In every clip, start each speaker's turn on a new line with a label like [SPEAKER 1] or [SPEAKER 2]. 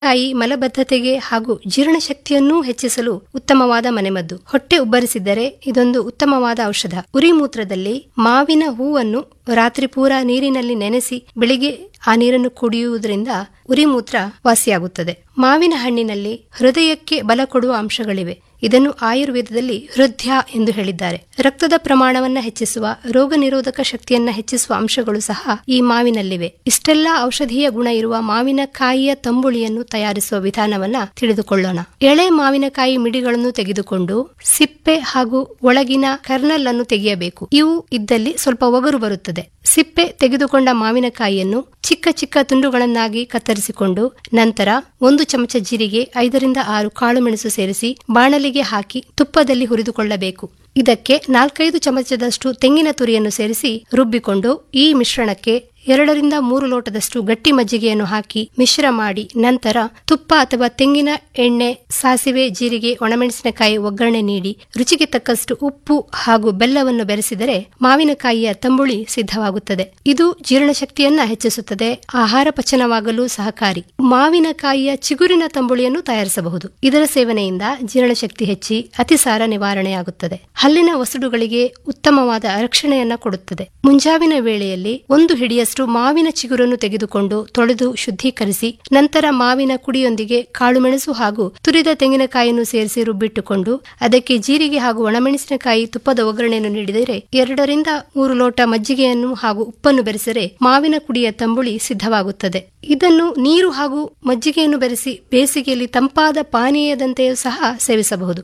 [SPEAKER 1] ಕಾಯಿ ಮಲಬದ್ಧತೆಗೆ ಹಾಗೂ ಜೀರ್ಣಶಕ್ತಿಯನ್ನೂ ಹೆಚ್ಚಿಸಲು ಉತ್ತಮವಾದ ಮನೆಮದ್ದು ಹೊಟ್ಟೆ ಉಬ್ಬರಿಸಿದ್ದರೆ ಇದೊಂದು ಉತ್ತಮವಾದ ಔಷಧ ಉರಿಮೂತ್ರದಲ್ಲಿ ಮಾವಿನ ಹೂವನ್ನು ರಾತ್ರಿ ಪೂರ ನೀರಿನಲ್ಲಿ ನೆನೆಸಿ ಬೆಳಿಗ್ಗೆ ಆ ನೀರನ್ನು ಕುಡಿಯುವುದರಿಂದ ಉರಿಮೂತ್ರ ವಾಸಿಯಾಗುತ್ತದೆ ಮಾವಿನ ಹಣ್ಣಿನಲ್ಲಿ ಹೃದಯಕ್ಕೆ ಬಲ ಕೊಡುವ ಅಂಶಗಳಿವೆ ಇದನ್ನು ಆಯುರ್ವೇದದಲ್ಲಿ ಹೃದಯ ಎಂದು ಹೇಳಿದ್ದಾರೆ ರಕ್ತದ ಪ್ರಮಾಣವನ್ನ ಹೆಚ್ಚಿಸುವ ರೋಗ ನಿರೋಧಕ ಶಕ್ತಿಯನ್ನ ಹೆಚ್ಚಿಸುವ ಅಂಶಗಳು ಸಹ ಈ ಮಾವಿನಲ್ಲಿವೆ ಇಷ್ಟೆಲ್ಲ ಔಷಧೀಯ ಗುಣ ಇರುವ ಮಾವಿನಕಾಯಿಯ ತಂಬುಳಿಯನ್ನು ತಯಾರಿಸುವ ವಿಧಾನವನ್ನ ತಿಳಿದುಕೊಳ್ಳೋಣ ಎಳೆ ಮಾವಿನಕಾಯಿ ಮಿಡಿಗಳನ್ನು ತೆಗೆದುಕೊಂಡು ಸಿಪ್ಪೆ ಹಾಗೂ ಒಳಗಿನ ಕರ್ನಲ್ ಅನ್ನು ತೆಗೆಯಬೇಕು ಇವು ಇದ್ದಲ್ಲಿ ಸ್ವಲ್ಪ ಒಗರು ಬರುತ್ತದೆ ಸಿಪ್ಪೆ ತೆಗೆದುಕೊಂಡ ಮಾವಿನಕಾಯಿಯನ್ನು ಚಿಕ್ಕ ಚಿಕ್ಕ ತುಂಡುಗಳನ್ನಾಗಿ ಕತ್ತರಿಸಿಕೊಂಡು ನಂತರ ಒಂದು ಚಮಚ ಜೀರಿಗೆ ಐದರಿಂದ ಆರು ಕಾಳುಮೆಣಸು ಸೇರಿಸಿ ಬಾಣಲಿಗೆ ಹಾಕಿ ತುಪ್ಪದಲ್ಲಿ ಹುರಿದುಕೊಳ್ಳಬೇಕು ಇದಕ್ಕೆ ನಾಲ್ಕೈದು ಚಮಚದಷ್ಟು ತೆಂಗಿನ ತುರಿಯನ್ನು ಸೇರಿಸಿ ರುಬ್ಬಿಕೊಂಡು ಈ ಮಿಶ್ರಣಕ್ಕೆ ಎರಡರಿಂದ ಮೂರು ಲೋಟದಷ್ಟು ಗಟ್ಟಿ ಮಜ್ಜಿಗೆಯನ್ನು ಹಾಕಿ ಮಿಶ್ರ ಮಾಡಿ ನಂತರ ತುಪ್ಪ ಅಥವಾ ತೆಂಗಿನ ಎಣ್ಣೆ ಸಾಸಿವೆ ಜೀರಿಗೆ ಒಣಮೆಣಸಿನಕಾಯಿ ಒಗ್ಗರಣೆ ನೀಡಿ ರುಚಿಗೆ ತಕ್ಕಷ್ಟು ಉಪ್ಪು ಹಾಗೂ ಬೆಲ್ಲವನ್ನು ಬೆರೆಸಿದರೆ ಮಾವಿನಕಾಯಿಯ ತಂಬುಳಿ ಸಿದ್ಧವಾಗುತ್ತದೆ ಇದು ಜೀರ್ಣಶಕ್ತಿಯನ್ನ ಹೆಚ್ಚಿಸುತ್ತದೆ ಆಹಾರ ಪಚನವಾಗಲು ಸಹಕಾರಿ ಮಾವಿನಕಾಯಿಯ ಚಿಗುರಿನ ತಂಬುಳಿಯನ್ನು ತಯಾರಿಸಬಹುದು ಇದರ ಸೇವನೆಯಿಂದ ಜೀರ್ಣಶಕ್ತಿ ಹೆಚ್ಚಿ ಅತಿಸಾರ ನಿವಾರಣೆಯಾಗುತ್ತದೆ ಹಲ್ಲಿನ ವಸಡುಗಳಿಗೆ ಉತ್ತಮವಾದ ರಕ್ಷಣೆಯನ್ನ ಕೊಡುತ್ತದೆ ಮುಂಜಾವಿನ ವೇಳೆಯಲ್ಲಿ ಒಂದು ಹಿಡಿಯಷ್ಟು ಮಾವಿನ ಚಿಗುರನ್ನು ತೆಗೆದುಕೊಂಡು ತೊಳೆದು ಶುದ್ಧೀಕರಿಸಿ ನಂತರ ಮಾವಿನ ಕುಡಿಯೊಂದಿಗೆ ಕಾಳುಮೆಣಸು ಹಾಗೂ ತುರಿದ ತೆಂಗಿನಕಾಯಿಯನ್ನು ಸೇರಿಸಿ ರುಬ್ಬಿಟ್ಟುಕೊಂಡು ಅದಕ್ಕೆ ಜೀರಿಗೆ ಹಾಗೂ ಒಣಮೆಣಸಿನಕಾಯಿ ತುಪ್ಪದ ಒಗ್ಗರಣೆಯನ್ನು ನೀಡಿದರೆ ಎರಡರಿಂದ ಮೂರು ಲೋಟ ಮಜ್ಜಿಗೆಯನ್ನು ಹಾಗೂ ಉಪ್ಪನ್ನು ಬೆರೆಸಿದರೆ ಮಾವಿನ ಕುಡಿಯ ತಂಬುಳಿ ಸಿದ್ಧವಾಗುತ್ತದೆ ಇದನ್ನು ನೀರು ಹಾಗೂ ಮಜ್ಜಿಗೆಯನ್ನು ಬೆರೆಸಿ ಬೇಸಿಗೆಯಲ್ಲಿ ತಂಪಾದ ಪಾನೀಯದಂತೆಯೂ ಸಹ ಸೇವಿಸಬಹುದು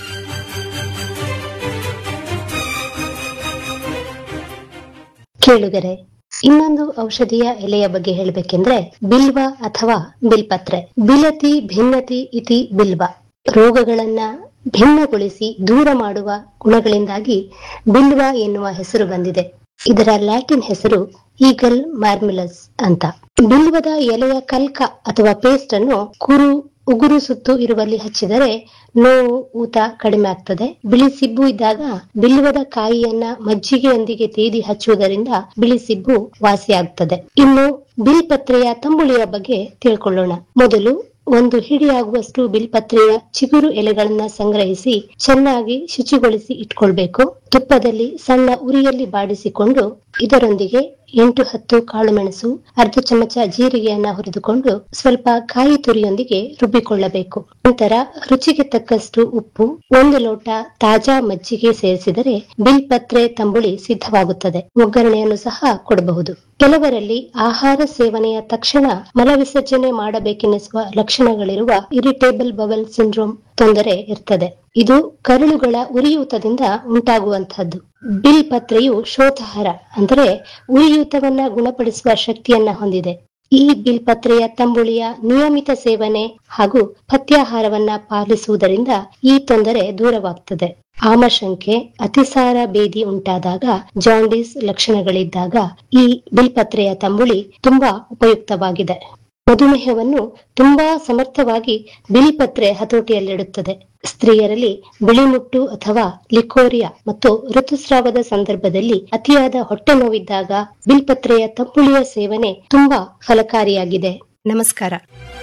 [SPEAKER 1] ಕೇಳುಗರೆ ಇನ್ನೊಂದು ಔಷಧಿಯ ಎಲೆಯ ಬಗ್ಗೆ ಹೇಳಬೇಕೆಂದ್ರೆ ಬಿಲ್ವ ಅಥವಾ ಬಿಲ್ಪತ್ರೆ ಬಿಲತಿ ಭಿನ್ನತಿ ಇತಿ ಬಿಲ್ವ ರೋಗಗಳನ್ನ ಭಿನ್ನಗೊಳಿಸಿ ದೂರ ಮಾಡುವ ಗುಣಗಳಿಂದಾಗಿ ಬಿಲ್ವ ಎನ್ನುವ ಹೆಸರು ಬಂದಿದೆ ಇದರ ಲ್ಯಾಟಿನ್ ಹೆಸರು ಈಗಲ್ ಮಾರ್ಮಿಲಸ್ ಅಂತ ಬಿಲ್ವದ ಎಲೆಯ ಕಲ್ಕ ಅಥವಾ ಪೇಸ್ಟ್ ಅನ್ನು ಕುರು ಉಗುರು ಸುತ್ತು ಇರುವಲ್ಲಿ ಹಚ್ಚಿದರೆ ನೋವು ಊತ ಕಡಿಮೆ ಆಗ್ತದೆ ಬಿಳಿ ಸಿಬ್ಬು ಇದ್ದಾಗ ಬಿಲ್ವದ ಕಾಯಿಯನ್ನ ಮಜ್ಜಿಗೆಯೊಂದಿಗೆ ತೇದಿ ಹಚ್ಚುವುದರಿಂದ ಬಿಳಿ ಸಿಬ್ಬು ವಾಸಿಯಾಗ್ತದೆ ಇನ್ನು ಬಿಲ್ಪತ್ರೆಯ ತಂಬುಳಿಯ ಬಗ್ಗೆ ತಿಳ್ಕೊಳ್ಳೋಣ ಮೊದಲು ಒಂದು ಹಿಡಿಯಾಗುವಷ್ಟು ಬಿಲ್ಪತ್ರೆಯ ಚಿಗುರು ಎಲೆಗಳನ್ನ ಸಂಗ್ರಹಿಸಿ ಚೆನ್ನಾಗಿ ಶುಚಿಗೊಳಿಸಿ ಇಟ್ಕೊಳ್ಬೇಕು ತುಪ್ಪದಲ್ಲಿ ಸಣ್ಣ ಉರಿಯಲ್ಲಿ ಬಾಡಿಸಿಕೊಂಡು ಇದರೊಂದಿಗೆ ಎಂಟು ಹತ್ತು ಕಾಳುಮೆಣಸು ಅರ್ಧ ಚಮಚ ಜೀರಿಗೆಯನ್ನ ಹುರಿದುಕೊಂಡು ಸ್ವಲ್ಪ ಕಾಯಿ ತುರಿಯೊಂದಿಗೆ ರುಬ್ಬಿಕೊಳ್ಳಬೇಕು ನಂತರ ರುಚಿಗೆ ತಕ್ಕಷ್ಟು ಉಪ್ಪು ಒಂದು ಲೋಟ ತಾಜಾ ಮಜ್ಜಿಗೆ ಸೇರಿಸಿದರೆ ಬಿಲ್ಪತ್ರೆ ತಂಬುಳಿ ಸಿದ್ಧವಾಗುತ್ತದೆ ಒಗ್ಗರಣೆಯನ್ನು ಸಹ ಕೊಡಬಹುದು ಕೆಲವರಲ್ಲಿ ಆಹಾರ ಸೇವನೆಯ ತಕ್ಷಣ ಮಲವಿಸರ್ಜನೆ ಮಾಡಬೇಕೆನ್ನಿಸುವ ಲಕ್ಷಣಗಳಿರುವ ಇರಿಟೇಬಲ್ ಬವಲ್ ಸಿಂಡ್ರೋಮ್ ತೊಂದರೆ ಇರ್ತದೆ ಇದು ಕರುಳುಗಳ ಉರಿಯೂತದಿಂದ ಉಂಟಾಗುವಂತಹದ್ದು ಬಿಲ್ ಪತ್ರೆಯು ಶೋಧಹಾರ ಅಂದರೆ ಉರಿಯೂತವನ್ನ ಗುಣಪಡಿಸುವ ಶಕ್ತಿಯನ್ನ ಹೊಂದಿದೆ ಈ ಬಿಲ್ ಪತ್ರೆಯ ತಂಬುಳಿಯ ನಿಯಮಿತ ಸೇವನೆ ಹಾಗೂ ಪಥ್ಯಾಹಾರವನ್ನ ಪಾಲಿಸುವುದರಿಂದ ಈ ತೊಂದರೆ ದೂರವಾಗ್ತದೆ ಆಮಶಂಕೆ ಅತಿಸಾರ ಬೇದಿ ಉಂಟಾದಾಗ ಜಾಂಡೀಸ್ ಲಕ್ಷಣಗಳಿದ್ದಾಗ ಈ ಬಿಲ್ಪತ್ರೆಯ ತಂಬುಳಿ ತುಂಬಾ ಉಪಯುಕ್ತವಾಗಿದೆ ಮಧುಮೇಹವನ್ನು ತುಂಬಾ ಸಮರ್ಥವಾಗಿ ಬಿಲ್ಪತ್ರೆ ಹತೋಟಿಯಲ್ಲಿಡುತ್ತದೆ ಸ್ತ್ರೀಯರಲ್ಲಿ ಬಿಳಿಮುಟ್ಟು ಅಥವಾ ಲಿಕೋರಿಯಾ ಮತ್ತು ಋತುಸ್ರಾವದ ಸಂದರ್ಭದಲ್ಲಿ ಅತಿಯಾದ ಹೊಟ್ಟೆ ನೋವಿದ್ದಾಗ ಬಿಲ್ಪತ್ರೆಯ ತಂಬುಳಿಯ ಸೇವನೆ ತುಂಬಾ ಫಲಕಾರಿಯಾಗಿದೆ ನಮಸ್ಕಾರ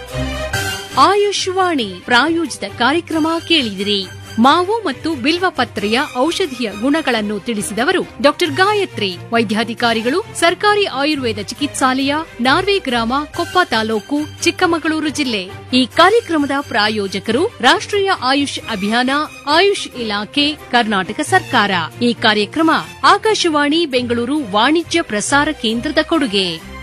[SPEAKER 2] ಆಯುಷ್ವಾಣಿ ಪ್ರಾಯೋಜಿತ ಕಾರ್ಯಕ್ರಮ ಕೇಳಿದಿರಿ ಮಾವು ಮತ್ತು ಬಿಲ್ವಪತ್ರೆಯ ಔಷಧೀಯ ಗುಣಗಳನ್ನು ತಿಳಿಸಿದವರು ಡಾಕ್ಟರ್ ಗಾಯತ್ರಿ ವೈದ್ಯಾಧಿಕಾರಿಗಳು ಸರ್ಕಾರಿ ಆಯುರ್ವೇದ ಚಿಕಿತ್ಸಾಲಯ ನಾರ್ವೆ ಗ್ರಾಮ ಕೊಪ್ಪ ತಾಲೂಕು ಚಿಕ್ಕಮಗಳೂರು ಜಿಲ್ಲೆ ಈ ಕಾರ್ಯಕ್ರಮದ ಪ್ರಾಯೋಜಕರು ರಾಷ್ಟ್ರೀಯ ಆಯುಷ್ ಅಭಿಯಾನ ಆಯುಷ್ ಇಲಾಖೆ ಕರ್ನಾಟಕ ಸರ್ಕಾರ ಈ ಕಾರ್ಯಕ್ರಮ ಆಕಾಶವಾಣಿ ಬೆಂಗಳೂರು ವಾಣಿಜ್ಯ ಪ್ರಸಾರ ಕೇಂದ್ರದ ಕೊಡುಗೆ